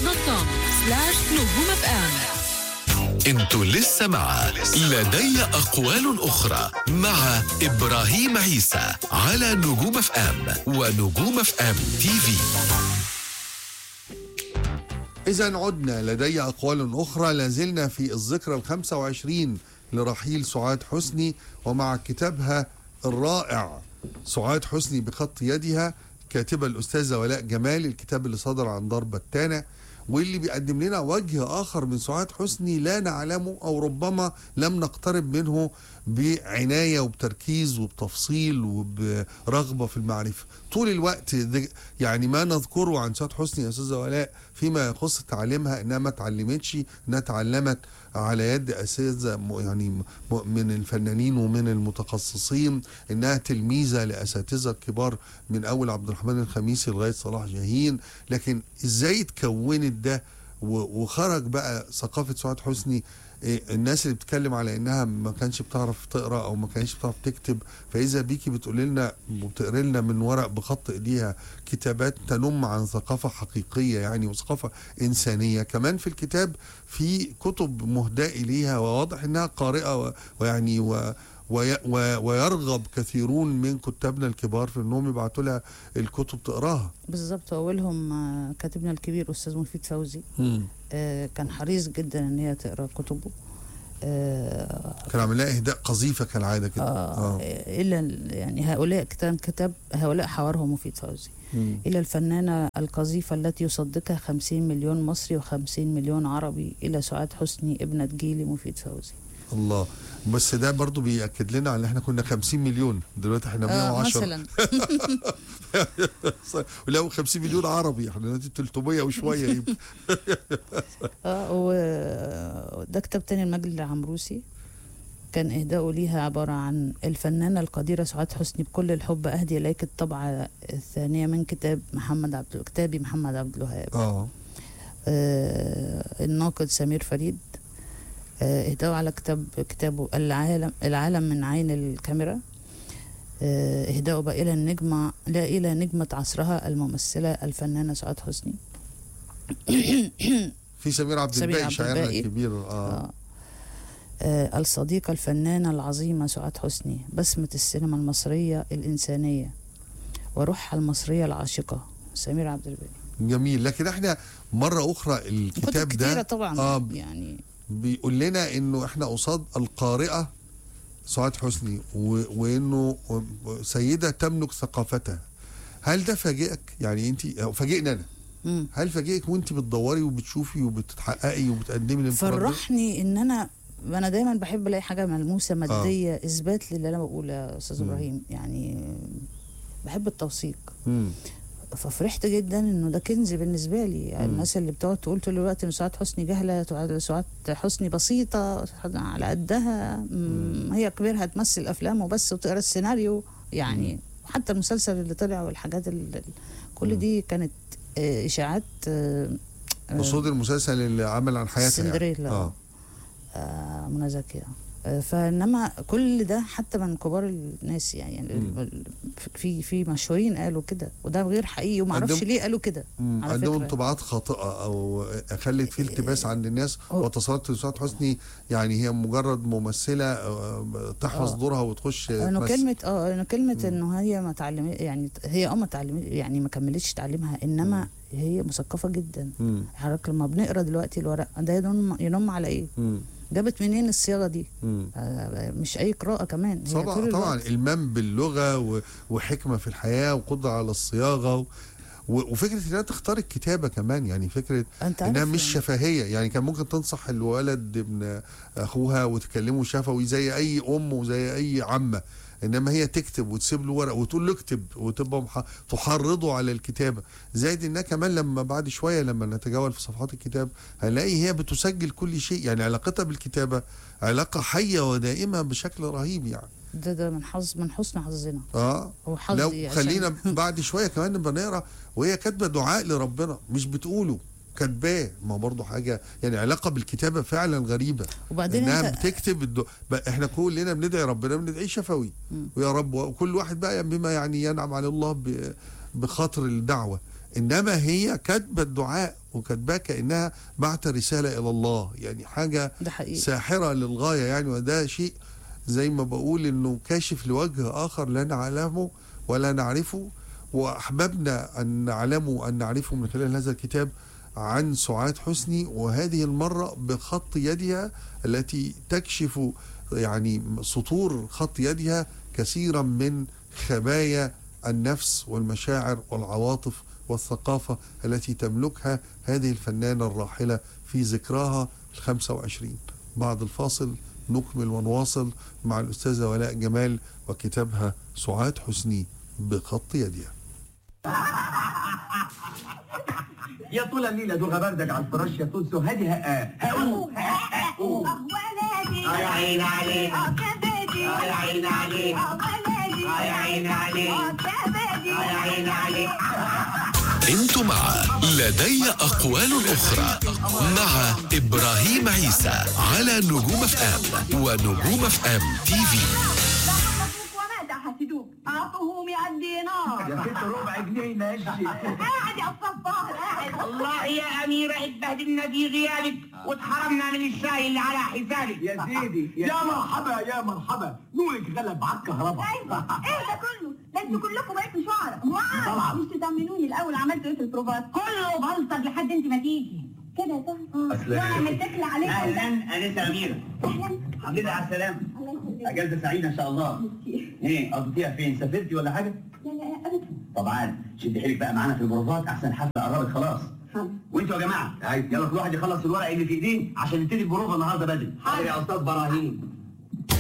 دوت كوم سلاش نجوم اف ام انتوا لسه مع لدي أقوال أخرى مع إبراهيم عيسى على نجوم اف ام ونجوم اف ام تي في إذا عدنا لدي أقوال أخرى لازلنا في الذكرى ال 25 لرحيل سعاد حسني ومع كتابها الرائع سعاد حسني بخط يدها كاتبة الأستاذة ولاء جمال الكتاب اللي صدر عن دار بتانة واللي بيقدم لنا وجه آخر من سعاد حسني لا نعلمه أو ربما لم نقترب منه بعناية وبتركيز وبتفصيل وبرغبة في المعرفة طول الوقت ذ- يعني ما نذكره عن سعاد حسني يا أستاذة ولاء فيما يخص تعليمها إنها ما اتعلمتش إنها اتعلمت على يد أساتذة م- يعني م- من الفنانين ومن المتخصصين إنها تلميذة لأساتذة كبار من أول عبد الرحمن الخميسي لغاية صلاح جاهين لكن إزاي اتكونت ده و- وخرج بقى ثقافة سعاد حسني إيه، الناس اللي بتتكلم على انها ما كانش بتعرف تقرا او ما كانش بتعرف تكتب فاذا بيكي بتقول لنا وبتقري لنا من ورق بخط ايديها كتابات تنم عن ثقافه حقيقيه يعني وثقافه انسانيه كمان في الكتاب في كتب مهداه اليها وواضح انها قارئه و- ويعني و وي- و- ويرغب كثيرون من كتابنا الكبار في انهم يبعتوا لها الكتب تقراها بالظبط اولهم آه، كاتبنا الكبير استاذ مفيد فوزي آه، كان حريص جدا ان هي تقرا كتبه آه، كان عامل لها اهداء قذيفه كالعاده كده آه الا ال- يعني هؤلاء كتاب كتاب هؤلاء حوارهم مفيد فوزي مم. الى الفنانه القذيفه التي يصدقها 50 مليون مصري و50 مليون عربي الى سعاد حسني ابنه جيلي مفيد فوزي الله بس ده برضو بيأكد لنا على ان احنا كنا 50 مليون دلوقتي احنا آه 110 مثلا ولو 50 مليون عربي احنا دلوقتي 300 وشويه يمكن اه وده كتاب تاني المجد العمروسي كان إهداؤه ليها عبارة عن الفنانة القديرة سعاد حسني بكل الحب أهدي إليك الطبعة الثانية من كتاب محمد عبد كتابي محمد عبد الوهاب اه آه الناقد سمير فريد آه إهداؤه على كتاب كتابه العالم العالم من عين الكاميرا آه إهداؤه بقى إلى النجمة لا إلى نجمة عصرها الممثلة الفنانة سعاد حسني في سمير عبد سمير الباقي عبد شاعرنا الباقي. الكبير اه آه. آه الصديقة الفنانة العظيمة سعاد حسني بسمة السينما المصرية الإنسانية وروحها المصرية العاشقة سمير عبد الباقي جميل لكن احنا مره اخرى كتب الكتاب كتيرة ده طبعا آه. يعني بيقول لنا انه احنا قصاد القارئه سعاد حسني و... وانه سيده تملك ثقافتها هل ده فاجئك يعني انت أو فاجئني انا مم. هل فاجئك وانت بتدوري وبتشوفي وبتحققي وبتقدمي الانفراد ده؟ فرحني ان انا انا دايما بحب الاقي حاجه ملموسه ماديه آه. اثبات للي انا بقوله يا استاذ مم. ابراهيم يعني بحب التوثيق مم. ففرحت جدا انه ده كنز بالنسبه لي يعني مم. الناس اللي بتقعد تقول طول الوقت ان سعاد حسني جهله سعاد حسني بسيطه على قدها مم، هي كبيرها تمثل افلام وبس وتقرا السيناريو يعني حتى المسلسل اللي طلع والحاجات اللي كل مم. دي كانت آه، اشاعات آه، آه، قصود المسلسل اللي عمل عن حياتها سندريلا. يعني. اه آه، منى زكية آه، فانما كل ده حتى من كبار الناس يعني, يعني مم. ال- في في مشهورين قالوا كده وده غير حقيقي وما اعرفش عندهم- ليه قالوا كده مم. على عندهم فكرة. انطباعات خاطئه او خلت فيه التباس عند الناس هو- وتصورت سعاد حسني يعني هي مجرد ممثله آه، تحفظ آه. دورها وتخش انه تمثل. كلمه اه انه كلمه مم. انه هي ما تعلمت يعني هي اه ما تعلمت يعني ما كملتش تعليمها انما هي مثقفه جدا مم. حضرتك لما بنقرا دلوقتي الورق ده ينم, ينم على ايه؟ مم. جابت منين الصياغه دي؟ مم. آه مش اي قراءه كمان هي طبعا طول طبعا الوقت. المام باللغه و- وحكمه في الحياه وقدره على الصياغه و- و- وفكره انها تختار الكتابه كمان يعني فكره انت عارف انها مش يعني- شفهيه يعني كان ممكن تنصح الولد ابن اخوها وتكلمه شفوي زي اي ام وزي اي عمه انما هي تكتب وتسيب له ورق وتقول له اكتب وتبقى مح... تحرضه على الكتابه زائد انها كمان لما بعد شويه لما نتجول في صفحات الكتاب هنلاقي هي بتسجل كل شيء يعني علاقتها بالكتابه علاقه حيه ودائمه بشكل رهيب يعني ده ده من حظ من حسن حظنا اه هو حظي لو عشان- خلينا بعد شويه كمان نبقى نقرا وهي كاتبه دعاء لربنا مش بتقوله كاتباه ما برضه حاجه يعني علاقه بالكتابه فعلا غريبه وبعدين انها انت بتكتب الدو... بقى احنا كلنا بندعي ربنا بندعي شفوي مم. ويا رب وكل واحد بقى بما يعني ينعم على الله ب... بخاطر الدعوه انما هي كاتبه الدعاء وكاتباه كانها بعت رساله الى الله يعني حاجه ده حقيقي ساحره للغايه يعني وده شيء زي ما بقول انه كاشف لوجه اخر لا نعلمه ولا نعرفه واحببنا ان نعلمه ان نعرفه من خلال هذا الكتاب عن سعاد حسني وهذه المره بخط يدها التي تكشف يعني سطور خط يدها كثيرا من خبايا النفس والمشاعر والعواطف والثقافة التي تملكها هذه الفنانة الراحلة في ذكراها الخمسة وعشرين بعد الفاصل نكمل ونواصل مع الأستاذة ولاء جمال وكتابها سعاد حسني بخط يدها يا طول الليلة دوغة بردك على الفراش يا تونسو هادي هقاه هقوم هقوم ولدي يا عين عليك كبدي يا عين عليك ولدي يا عين عليك كبدي يا عين عليك انتم مع لدي أقوال أخرى مع إبراهيم عيسى على نجوم اف ام ونجوم اف ام تي في ضحكوك وما تحسدوك أعطوه 100 دينار يا ست ربع جنيه ماشي قاعد يا الصباح قاعد والله يا أميرة اتبهدلنا في غيابك واتحرمنا من الشاي اللي على حسابك يا سيدي يا مرحبا يا مرحبا نورك غلب على الكهرباء ايوه ايه ده كله ده انتوا كلكم بقيتوا شعراء طبعا مش تطمنوني الاول عملتوا ايه في البروفات كله بلطج لحد انت ما تيجي كده يا زهر أصل- وانا متكله عليكم أهلا أنسة أميرة اهلا الحمد لله على السلامة الله يخليك أجازة سعيدة إن شاء الله ميرسي. إيه قضيتيها فين سافرتي ولا حاجة؟ لا لا ابدا طبعا شد حيلك بقى معانا في البروفات أحسن الحفلة قربت خلاص حاضر وانتوا يا جماعة يلا كل واحد يخلص الورق اللي في ايديه عشان نبتدي البروفة النهارده بدري حاضر يا استاذ براهيم